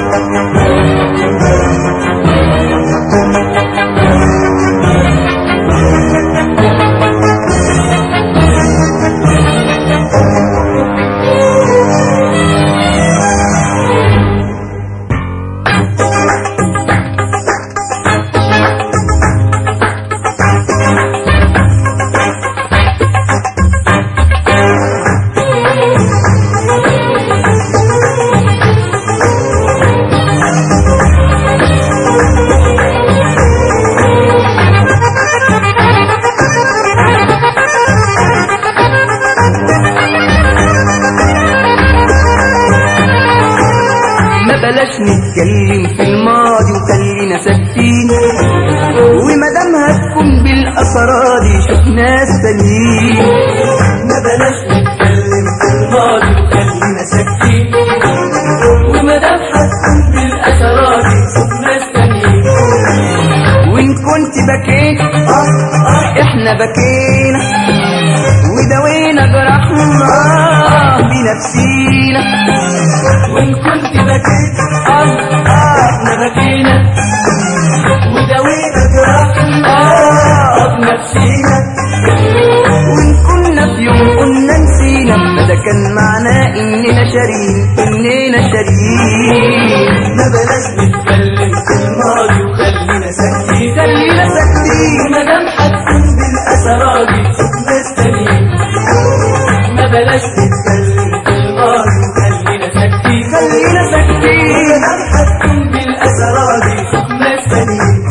ما بلاش نتكلم في الماضي وخلينا ساكتين ومادام هتكون بالاسرار شوف ناس تانيين ما بلاش نتكلم في الماضي وخلينا ساكتين ومادام هتكون بالاسرار شوف ناس تانيين وان كنت بكيت احنا بكينا ودوينا جرحنا بنفسينا وان كنت بكيت احنا بكينا وداوينا جراحنا بنفسينا وان كنا في يوم قلنا نسينا فده كان معناه اننا شارين اننا شارين ما بلاش نتكلم في الماضي وخلينا ساكتين خلينا ساكتين ومادام هتكون بالاسرار شوف ناس تانيين ما بلاش نتكلم في الماضي وخلينا ساكتين خلينا ساكتين ومادام هتكون بالاسرار شوف ناس تانيين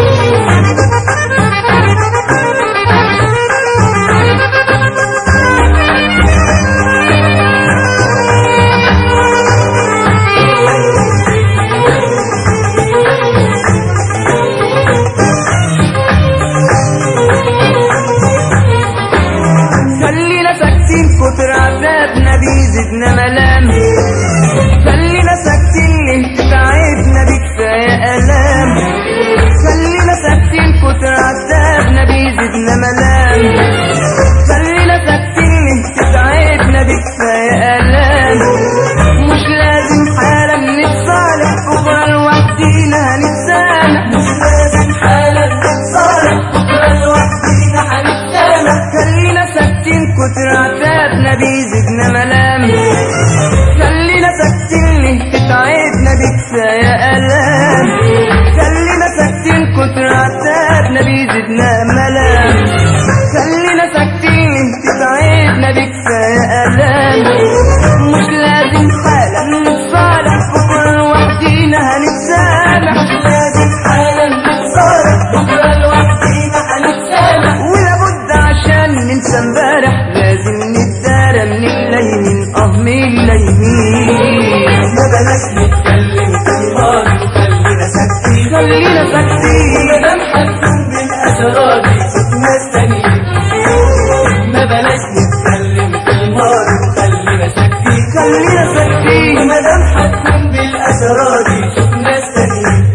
خلينا ساكتين كتر عذابنا بيزيدنا ملام خلينا ساكتين ليه تتعبنا بكفاية ألام خلينا ساكتين كتر عذابنا بيزيدنا ملام خلينا ساكتين ليه تتعبنا بكفاية ألام مش لازم حالا نتصالح بكرة لوحدينا هنتسامح مش لازم حالا نتصالح بكره لوحدينا هنتسامح خلينا ساكتين كتر عتابنا بيزيدنا ملام خلينا ساكتين ليه تتعبنا بكفاية ألام خلينا ساكتين كتر عتابنا بيزيدنا ملام خلينا ساكتين ليه تتعبنا بكفاية ألام مش لازم حالا نتصالح بكرة لوحدينا هنتسامح مش لازم حالا نتصالح بكره لوحدينا هنتسامح ولابد عشان ننسى امبارح لازم نتدارى من الليمين اه من الليمين ما بلاش نتكلم في الماضي وخلينا ساكتين خلينا ساكتين مادام هتكون بالاسرار شوف ناس تانيين ما بلاش نتكلم في الماضي وخلينا ساكتين خلينا ساكتين ومادام هتكون بالاسرار شوف ناس تانيين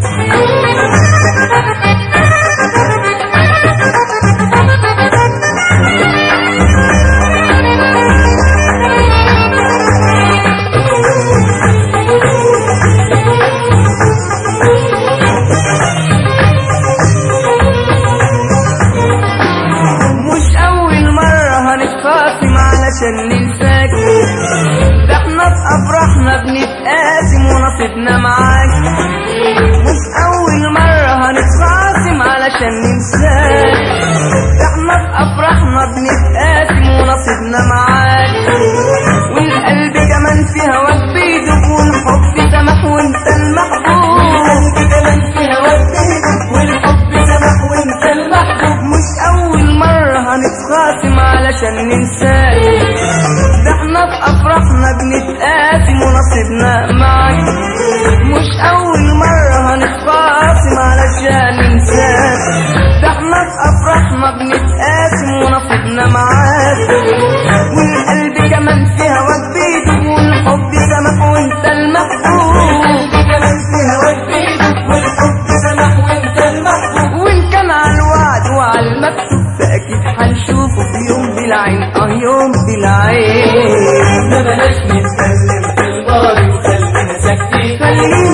مش أول مرة هنتخاصم علشان ننساك ده احنا في أفراحنا بنتقاسم ونصيبنا معاك مش أول مرة هنتخاصم علشان ننساك ده احنا في أفراحنا بنتقاسم ونصيبنا معاك والقلب كمان في هواك بيدوب والحب سمح وانت المحبوب القلب كمان في هواك بيدك والحب سمح وانت المحبوب مش أول مرة هنتخاصم علشان ننساك ده احنا في أفراحنا بنتقاسم ونصيبنا معاك مش أول مرة هنتخاصم علشان ننساك ده احنا في أفراحنا بنتقاسم ونصيبنا معاك والقلب كمان في هواك بيدوب والحب سمح وانت المحبوب القلب كمان في هواك بيدك والحب سمح وانت المحبوب وان كان على الوعد وعلى المكتوب فاكيد هنشوفه في يوم بالعين اه يوم بالعين ما بلاش نتكلم في الماضي وخلينا ساكتين خلينا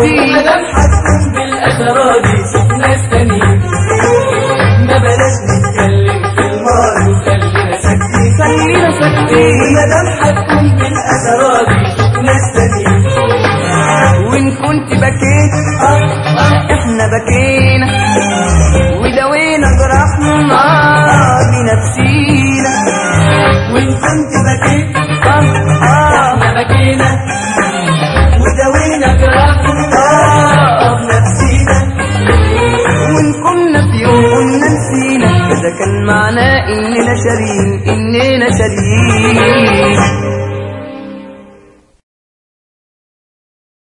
ساكتين مدام حكم بالأسرار دي شوف ناس تانيين ما بلاش نتكلم في الماضي وخلينا ساكتين خلينا ساكتين مدام حكم بالأسرار دي شوف ناس تانيين وإن كنت بكيت آه آه احنا بكينا ودوينا جرحنا بنفسينا وإن كنت بكيت آه آه احنا بكينا وداوينا جراحنا آه بنفسينا وإن كنا في يوم كنا نسينا ده كان معناه إننا شارين إننا شارين